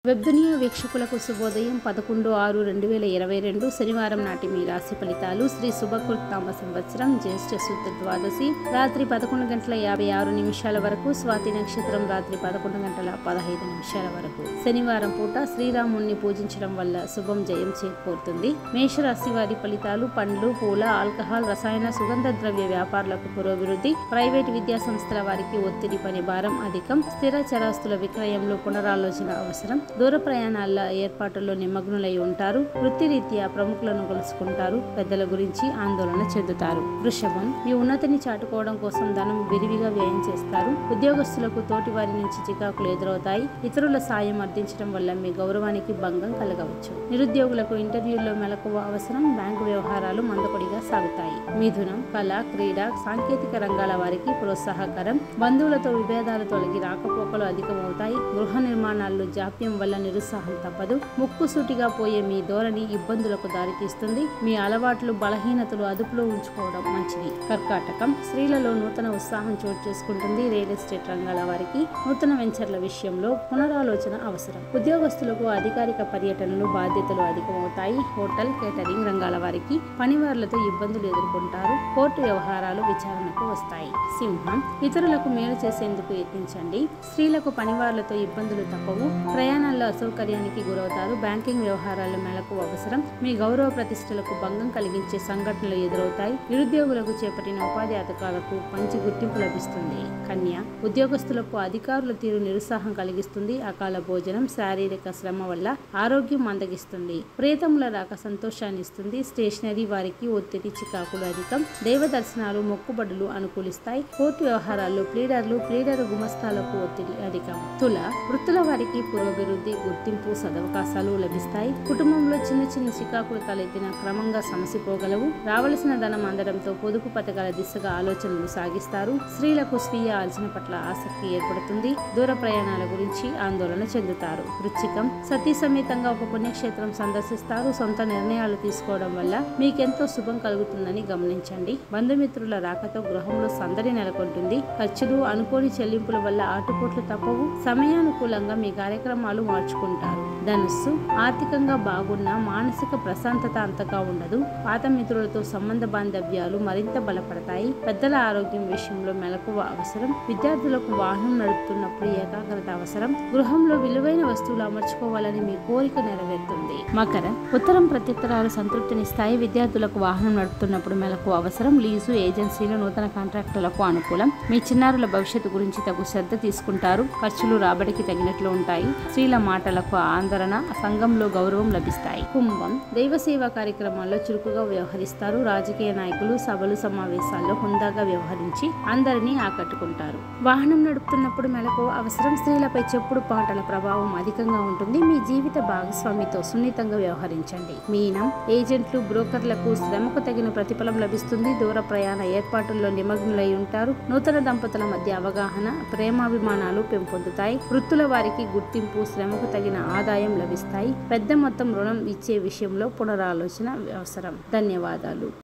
వెబ్దునియా వీక్షకులకు శుభోదయం పదకొండు ఆరు రెండు వేల ఇరవై రెండు శనివారం నాటి మీ రాశి ఫలితాలు శ్రీ శుభకృత్నామ సంవత్సరం జ్యేష్ఠ శుద్ధ ద్వాదశి రాత్రి పదకొండు గంటల యాభై ఆరు నిమిషాల వరకు స్వాతి నక్షత్రం రాత్రి పదకొండు గంటల పదహైదు నిమిషాల వరకు శనివారం పూట శ్రీరాముణ్ణి పూజించడం వల్ల శుభం జయం చేకూరుతుంది మేషరాశి వారి ఫలితాలు పండ్లు పూల ఆల్కహాల్ రసాయన సుగంధ ద్రవ్య వ్యాపారులకు పురోభివృద్ధి ప్రైవేట్ విద్యా సంస్థల వారికి ఒత్తిడి పని భారం అధికం స్థిర చరాస్తుల విక్రయంలో పునరాలోచన అవసరం దూర ప్రయాణాల ఏర్పాటుల్లో నిమగ్నులై ఉంటారు వృత్తిరీత్యా ప్రముఖులను కలుసుకుంటారు పెద్దల గురించి ఆందోళన చెందుతారు వృషభం మీ ఉన్నతిని చాటుకోవడం కోసం ధనం విరివిగా వ్యయం చేస్తారు ఉద్యోగస్తులకు తోటి వారి నుంచి చికాకులు ఎదురవుతాయి ఇతరుల సాయం అర్థించడం వల్ల మీ గౌరవానికి భంగం కలగవచ్చు నిరుద్యోగులకు ఇంటర్వ్యూల్లో మెలకువ అవసరం బ్యాంకు వ్యవహారాలు మందకొడిగా సాగుతాయి మిథునం కళ క్రీడ సాంకేతిక రంగాల వారికి ప్రోత్సాహకరం బంధువులతో విభేదాలు తొలగి రాకపోకలు అధికమవుతాయి గృహ నిర్మాణాల్లో జాప్యం వల్ల నిరుత్సాహం తప్పదు ముక్కు సూటిగా పోయే మీ ధోరణి ఇబ్బందులకు దారితీస్తుంది మీ అలవాట్లు బలహీనతలు అదుపులో ఉంచుకోవడం మంచిది కర్కాటకం స్త్రీలలో నూతన ఉత్సాహం చోటు చేసుకుంటుంది రియల్ ఎస్టేట్ రంగాల వారికి నూతన వెంచర్ల విషయంలో పునరాలోచన అవసరం ఉద్యోగస్తులకు అధికారిక పర్యటనలు బాధ్యతలు అధికమవుతాయి హోటల్ కేటరింగ్ రంగాల వారికి పనివారులతో ఇబ్బందులు ఎదుర్కొంటారు కోర్టు వ్యవహారాలు విచారణకు వస్తాయి సింహం ఇతరులకు మేలు చేసేందుకు యత్నించండి స్త్రీలకు పనివారులతో ఇబ్బందులు తప్పవు ప్రయాణాల్లో అసౌకర్యానికి గురవుతారు బ్యాంకింగ్ వ్యవహారాల మేళకు అవసరం మీ గౌరవ ప్రతిష్టలకు భంగం కలిగించే సంఘటనలు ఎదురవుతాయి నిరుద్యోగులకు చేపట్టిన ఉపాధి పథకాలకు మంచి గుర్తింపు లభిస్తుంది కన్య ఉద్యోగస్తులకు అధికారుల తీరు నిరుత్సాహం కలిగిస్తుంది అకాల భోజనం శారీరక శ్రమ వల్ల ఆరోగ్యం మందగిస్తుంది ప్రేతముల రాక సంతోషాన్ని ఇస్తుంది స్టేషనరీ వారికి ఒత్తిడి చికాకులు అధికం దైవ దర్శనాలు మొక్కుబడులు అనుకూలిస్తాయి కోర్టు వ్యవహారాల్లో ప్లీడర్లు ప్లీడర్ గుమస్తాలకు ఒత్తిడి అధికం తుల వృత్తుల వారికి పురోభివృద్ధి గుర్తింపు సదవకాశాలు లభిస్తాయి కుటుంబంలో చిన్న చిన్న చికాకులు తలెత్తిన క్రమంగా సమసిపోగలవు రావలసిన ధనం అందడంతో పొదుపు పథకాల దిశగా ఆలోచనలు సాగిస్తారు స్త్రీలకు స్వీయ ఆలోచన పట్ల ఆసక్తి ఏర్పడుతుంది దూర ప్రయాణాల గురించి ఆందోళన చెందుతారు వృచ్చికం సతీ సమేతంగా ఒక పుణ్యక్షేత్రం సందర్శిస్తారు సొంత నిర్ణయాలు తీసుకోవడం వల్ల మీకెంతో శుభం కలుగుతుందని గమనించండి బంధుమిత్రుల రాకతో గృహంలో సందడి నెలకొంటుంది ఖర్చులు అనుకోని చెల్లింపుల వల్ల ఆటుపోట్లు తప్పవు సమయానుకూలంగా మీ కార్యక్రమాలు మార్చుకుంటారు ధనుస్సు ఆర్థికంగా బాగున్నా మానసిక ప్రశాంతత అంతగా ఉండదు పాత మిత్రులతో సంబంధ బాంధవ్యాలు మరింత బలపడతాయి పెద్దల ఆరోగ్యం విషయంలో మెలకువ అవసరం విద్యార్థులకు వాహనం నడుపుతున్నప్పుడు ఏకాగ్రత అవసరం గృహంలో విలువైన వస్తువులు అమర్చుకోవాలని మీ కోరిక నెరవేరుతుంది మకర ఉత్తరం ప్రత్యుత్తరాలు సంతృప్తినిస్తాయి విద్యార్థులకు వాహనం నడుపుతున్నప్పుడు మెలకు అవసరం లీజు ఏజెన్సీలు నూతన కాంట్రాక్టులకు అనుకూలం మీ చిన్నారుల భవిష్యత్తు గురించి తగు శ్రద్ధ తీసుకుంటారు ఖర్చులు రాబడికి తగినట్లు ఉంటాయి స్త్రీల మాటలకు ఆందోళన సంఘంలో గౌరవం లభిస్తాయి కుంభం దైవ సేవా కార్యక్రమాల్లో చురుకుగా వ్యవహరిస్తారు రాజకీయ నాయకులు సభలు సమావేశాల్లో హుందాగా వ్యవహరించి అందరినీ ఆకట్టుకుంటారు వాహనం నడుపుతున్నప్పుడు మెలకు అవసరం స్త్రీలపై చెప్పుడు పాటల ప్రభావం అధికంగా ఉంటుంది మీ జీవిత భాగస్వామితో సున్నితంగా వ్యవహరించండి మీనం ఏజెంట్లు బ్రోకర్లకు శ్రమకు తగిన ప్రతిఫలం లభిస్తుంది దూర ప్రయాణ ఏర్పాటుల్లో నిమగ్నులై ఉంటారు నూతన దంపతుల మధ్య అవగాహన ప్రేమాభిమానాలు పెంపొందుతాయి వృత్తుల వారికి గుర్తింపు శ్రమకు తగిన ఆదాయం లభిస్తాయి పెద్ద మొత్తం రుణం ఇచ్చే విషయంలో పునరాలోచన అవసరం ధన్యవాదాలు